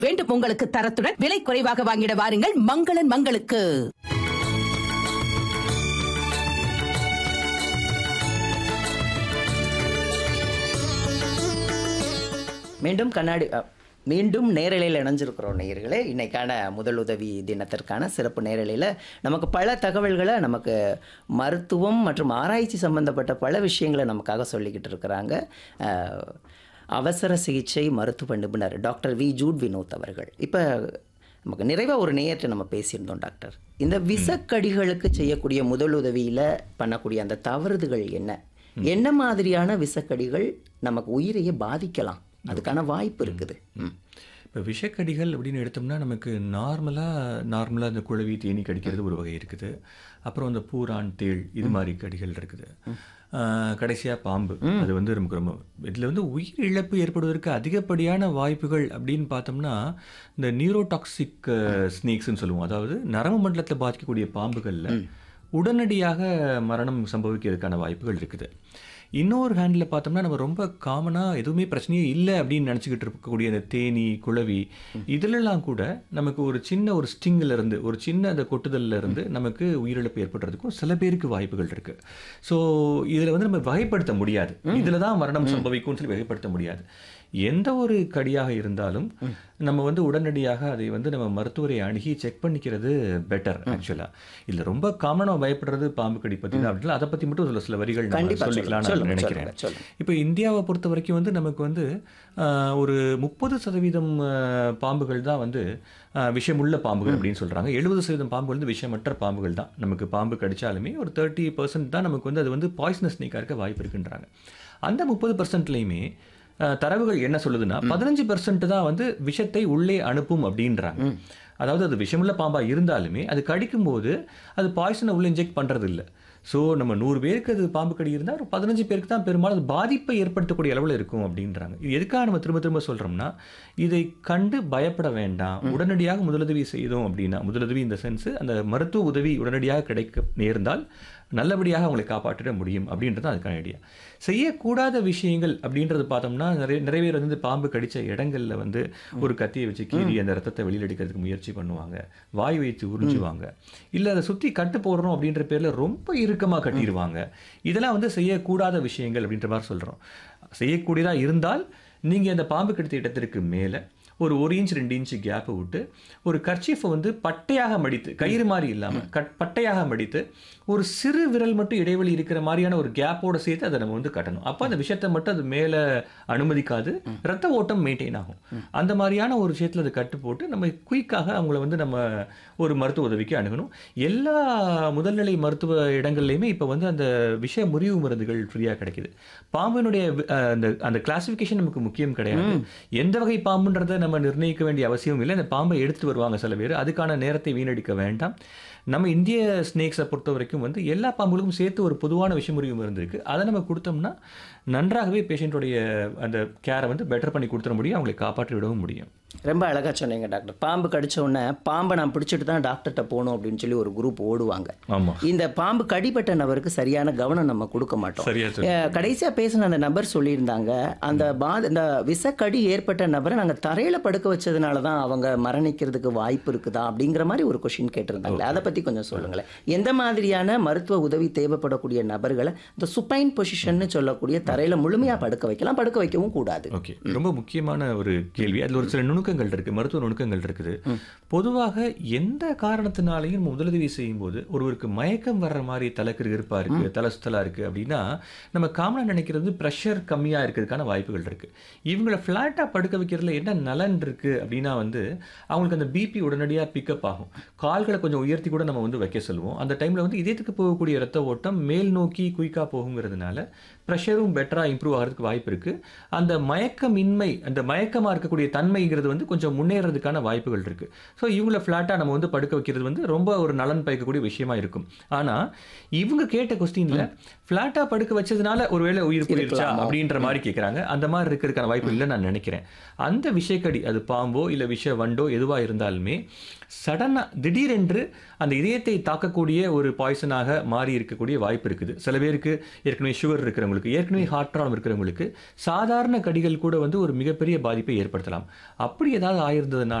வேண்டும் உங்களுக்கு தரத்துடன் விலை குறைவாக வாங்கிட வாருங்கள் மங்களன் மங்களுக்கு மீண்டும் கண்ணாடி அ, மீண்டும் நேரலையில் இணைஞ்சிருக்கிறோம் நேயர்களே இன்னைக்கான முதலுதவி தினத்திற்கான சிறப்பு நேரலையில் நமக்கு பல தகவல்களை நமக்கு மருத்துவம் மற்றும் ஆராய்ச்சி சம்பந்தப்பட்ட பல விஷயங்களை நமக்காக சொல்லிக்கிட்டு இருக்கிறாங்க அ, அவசர சிகிச்சை மருத்துவ நிபுணர் டாக்டர் வி ஜூட் வினோத் அவர்கள் இப்போ நமக்கு நிறைவாக ஒரு நேயத்தை நம்ம பேசியிருந்தோம் டாக்டர் இந்த விசக்கடிகளுக்கு செய்யக்கூடிய முதலுதவியில் பண்ணக்கூடிய அந்த தவறுகள் என்ன என்ன மாதிரியான விசக்கடிகள் நமக்கு உயிரையே பாதிக்கலாம் அதுக்கான வாய்ப்பு இருக்குது ம். இப்போ விஷக்கடிகள் அப்படின்னு எடுத்தோம்னா நமக்கு நார்மலாக நார்மலாக இந்த குழவி தேனி கடிக்கிறது ஒரு வகை இருக்குது அப்புறம் இந்த பூரான் தேள் இது மாதிரி கடிகள் இருக்குது கடைசியாக பாம்பு அது வந்து நமக்கு ரொம்ப இதில் வந்து உயிர் இழப்பு ஏற்படுவதற்கு அதிகப்படியான வாய்ப்புகள் அப்படின்னு பார்த்தோம்னா இந்த நியூரோடாக்சிக் ஸ்னேக்ஸ்னு சொல்லுவோம் அதாவது நரம்பு மண்டலத்தில் பாதிக்கக்கூடிய பாம்புகளில் உடனடியாக மரணம் சம்பவிக்கிறதுக்கான வாய்ப்புகள் இருக்குது இன்னொரு ஹேண்டில் பார்த்தோம்னா நம்ம ரொம்ப காமனாக எதுவுமே பிரச்சனையே இல்லை அப்படின்னு நினச்சிக்கிட்டு இருக்கக்கூடிய அந்த தேனி குளவி இதிலெல்லாம் கூட நமக்கு ஒரு சின்ன ஒரு ஸ்டிங்கில் இருந்து ஒரு சின்ன அந்த கொட்டுதல்ல இருந்து நமக்கு உயிரிழப்பு ஏற்படுறதுக்கும் சில பேருக்கு வாய்ப்புகள் இருக்கு ஸோ இதில் வந்து நம்ம வகைப்படுத்த முடியாது இதில் தான் மரணம் சம்பவிக்கும்னு சொல்லி வகைப்படுத்த முடியாது எந்த ஒரு கடியாக இருந்தாலும் நம்ம வந்து உடனடியாக அதை வந்து நம்ம மருத்துவரை அணுகி செக் பண்ணிக்கிறது பெட்டர் ஆக்சுவலாக இதில் ரொம்ப காமனாக பயப்படுறது பாம்பு கடி பற்றி தான் அப்படின்னா அதை பற்றி மட்டும் சில சில வரிகள் நம்ம கண்டிப்பா சொல்லிக்கலாம்னு சொல்லுங்க, நான் நினைக்கிறேன் சொல்லுங்க, சொல்லுங்க. இப்போ இந்தியாவை பொறுத்த வரைக்கும் வந்து நமக்கு வந்து ஆஹ், ஒரு முப்பது சதவீதம் ஆஹ், பாம்புகள் தான் வந்து ஆஹ், விஷமுள்ள பாம்புகள் அப்படின்னு சொல்றாங்க எழுபது சதவீதம் பாம்புகள் வந்து விஷமற்ற பாம்புகள் தான் நமக்கு பாம்பு கடிச்சாலுமே ஒரு தேர்ட்டி பர்சன்ட் தான் நமக்கு வந்து அது வந்து பாய்சனஸ் ஸ்னேக்காக இருக்க வாய்ப்பு இருக்குன்றாங்க அந்த முப்பது பர்சன்ட்லையுமே தரவுகள் என்ன சொல்லுதுன்னா பதினஞ்சு பர்சன்ட் தான் வந்து விஷத்தை உள்ளே அனுப்பும் அப்படின்றாங்க அதாவது அது விஷமுள்ள பாம்பா இருந்தாலுமே அது கடிக்கும்போது அது பாய்சனை உள்ள இன்ஜெக்ட் பண்றது இல்ல ஸோ நம்ம நூறு பேருக்கு அது பாம்பு கடி இருந்தால் ஒரு பதினஞ்சு பேருக்கு தான் பெரும்பாலும் அது பாதிப்பை ஏற்படுத்தக்கூடிய அளவில் இருக்கும் அப்படின்றாங்க இது எதுக்காக நம்ம திரும்ப திரும்ப சொல்றோம்னா இதை கண்டு பயப்பட வேண்டாம் உடனடியாக முதலுதவி செய்தோம் அப்படின்னா முதலுதவி இந்த சென்ஸ் அந்த மருத்துவ உதவி உடனடியாக கிடைக்க நேர்ந்தால் நல்லபடியாக அவங்களை காப்பாற்றிட முடியும் அப்படின்றது தான் அதுக்கான ஐடியா செய்யக்கூடாத விஷயங்கள் அப்படின்றது பார்த்தோம்னா நிறைய நிறைய பேர் வந்து பாம்பு கடிச்ச இடங்கள்ல வந்து ஒரு கத்தியை வச்சு கீறி அந்த ரத்தத்தை வெளியில் எடுக்கிறதுக்கு முயற்சி பண்ணுவாங்க வாய் வைத்து உறிஞ்சுவாங்க இல்ல அதை சுத்தி கட்டு போடுறோம் அப்படின்ற பேர்ல ரொம்ப இறுக்கமா கட்டிடுவாங்க இதெல்லாம் வந்து செய்யக்கூடாத விஷயங்கள் அப்படின்ற மாதிரி சொல்றோம் செய்யக்கூடியதா இருந்தால் நீங்க அந்த பாம்பு கடித்த இடத்திற்கு மேல ஒரு ஒரு இன்ச் ரெண்டு இன்ச் கேப்பை விட்டு ஒரு கர்ச்சீஃபை வந்து பட்டையாக மடித்து கயிறு மாதிரி இல்லாமல் கட் பட்டையாக மடித்து ஒரு சிறு விரல் மட்டும் இடைவெளி இருக்கிற மாதிரியான ஒரு கேப்போட சேர்த்து அதை நம்ம வந்து கட்டணும் அப்போ அந்த விஷயத்தை மட்டும் அது மேலே அனுமதிக்காது ரத்த ஓட்டம் மெயின்டைன் ஆகும் அந்த மாதிரியான ஒரு விஷயத்தில் அதை கட்டு போட்டு நம்ம குயிக்காக அவங்கள வந்து நம்ம ஒரு மருத்துவ உதவிக்கு அணுகணும் எல்லா முதல்நிலை மருத்துவ இடங்கள்லையுமே இப்போ வந்து அந்த விஷ முறிவு மருந்துகள் ஃப்ரீயாக கிடைக்குது பாம்பினுடைய வி- அஹ் அந்த அந்த கிளாசிஃபிகேஷன் நமக்கு முக்கியம் கிடையாது எந்த வகை பாம்புன்றதை நம்ம நிர்ணயிக்க வேண்டிய அவசியம் இல்லை அந்த பாம்பை எடுத்துட்டு வருவாங்க சில பேர் அதுக்கான நேரத்தை வீணடிக்க வேண்டாம் நம்ம இந்திய ஸ்னேக்ஸை பொறுத்த வரைக்கும் வந்து எல்லா பாம்புகளுக்கும் சேர்த்து ஒரு பொதுவான விஷமுறிவு மருந்து இருக்கு அதை நம்ம கொடுத்தோம்னா நன்றாகவே பேஷண்ட்டுடைய அந்த கேரை வந்து பெட்டர் பண்ணி கொடுத்துட முடியும் அவங்களை காப்பாற்றி விடவும் முடியும் ரொம்ப அழகா சொன்னீங்க டாக்டர் பாம்பு கடிச்ச உடனே பாம்பை நான் பிடிச்சிட்டு தான் டாக்டர்கிட்ட போகணும் அப்படின்னு சொல்லி ஒரு குரூப் ஓடுவாங்க ஆமா இந்த பாம்பு கடிப்பட்ட நபருக்கு சரியான கவனம் நம்ம கொடுக்க மாட்டோம் சரியா சொன்னீங்க. அஹ், கடைசியா பேசின அந்த நபர் சொல்லியிருந்தாங்க அந்த பாத இந்த விசக்கடி ஏற்பட்ட நபரை நாங்க தரையில படுக்க வச்சதுனால தான் அவங்க மரணிக்கிறதுக்கு வாய்ப்பு இருக்குதா அப்படிங்கிற மாதிரி ஒரு கொஷின் கேட்டிருந்தாங்களே அதை பத்தி கொஞ்சம் சொல்லுங்களேன் எந்த மாதிரியான மருத்துவ உதவி தேவைப்படக்கூடிய நபர்களை இந்த சுப்பைன் பொசிஷன்னு சொல்லக்கூடிய தரையில முழுமையா படுக்க வைக்கலாம் படுக்க வைக்கவும் கூடாது ஓகே ரொம்ப முக்கியமான ஒரு கேள்வி அதில் ஒரு சில நுணுக்கங்கள் இருக்கு மருத்துவ நுணுக்கங்கள் இருக்குது பொதுவாக எந்த காரணத்தினாலையும் நம்ம முதலுதவி செய்யும்போது ஒருவருக்கு மயக்கம் வர்ற மாதிரி தலைக்கு இருப்பா இருக்கு தலை சுத்தலா இருக்கு அப்படின்னா நம்ம காமனாக நினைக்கிறது ப்ரெஷர் கம்மியா இருக்கிறதுக்கான வாய்ப்புகள் இருக்கு இவங்களை ஃப்ளாட்டாக படுக்க வைக்கிறதுல என்ன நலன் இருக்கு அப்படின்னா வந்து அவங்களுக்கு அந்த பிபி உடனடியாக பிக்கப் ஆகும் கால்களை கொஞ்சம் உயர்த்தி கூட நம்ம வந்து வைக்க சொல்லுவோம் அந்த டைம்ல வந்து இதயத்துக்கு போகக்கூடிய ரத்த ஓட்டம் மேல் நோக்கி குயிக்காக போகுங்கிறதுனால ப்ரெஷரும் பெட்டராக இம்ப்ரூவ் ஆகிறதுக்கு வாய்ப்பு இருக்கு அந்த மயக்கமின்மை அந்த மயக்கமாக இருக்கக்கூடிய தன்மைங்கிறது வந்து கொஞ்சம் முன்னேறதுக்கான வாய்ப்புகள் இருக்கு ஸோ இவங்கள ஃப்ளாட்டாக நம்ம வந்து படுக்க வைக்கிறது வந்து ரொம்ப ஒரு நலன் பயக்கக்கூடிய விஷயமா இருக்கும் ஆனா இவங்க கேட்ட கொஸ்டின்ல ஃப்ளாட்டாக படுக்க வச்சதுனால ஒருவேளை உயிர் போயிருச்சா இருக்கலாமோ? அப்படின்ற மாதிரி கேட்குறாங்க அந்த மாதிரி இருக்கிறதுக்கான வாய்ப்பு இல்லை நான் நினைக்கிறேன் அந்த விஷயக்கடி அது பாம்போ இல்லை விஷ வண்டோ எதுவா இருந்தாலுமே சடனாக திடீரென்று அந்த இதயத்தை தாக்கக்கூடிய ஒரு பாய்சனாக மாறி இருக்கக்கூடிய வாய்ப்பு இருக்குது சில பேருக்கு ஏற்கனவே சுகர் இருக்கிறவங்க இருக்கிறவங்களுக்கு ஏற்கனவே ஹார்ட் ப்ராப்ளம் இருக்கிறவங்களுக்கு சாதாரண கடிகள் கூட வந்து ஒரு மிகப்பெரிய பாதிப்பை ஏற்படுத்தலாம் அப்படி ஏதாவது ஆயிருந்ததுன்னா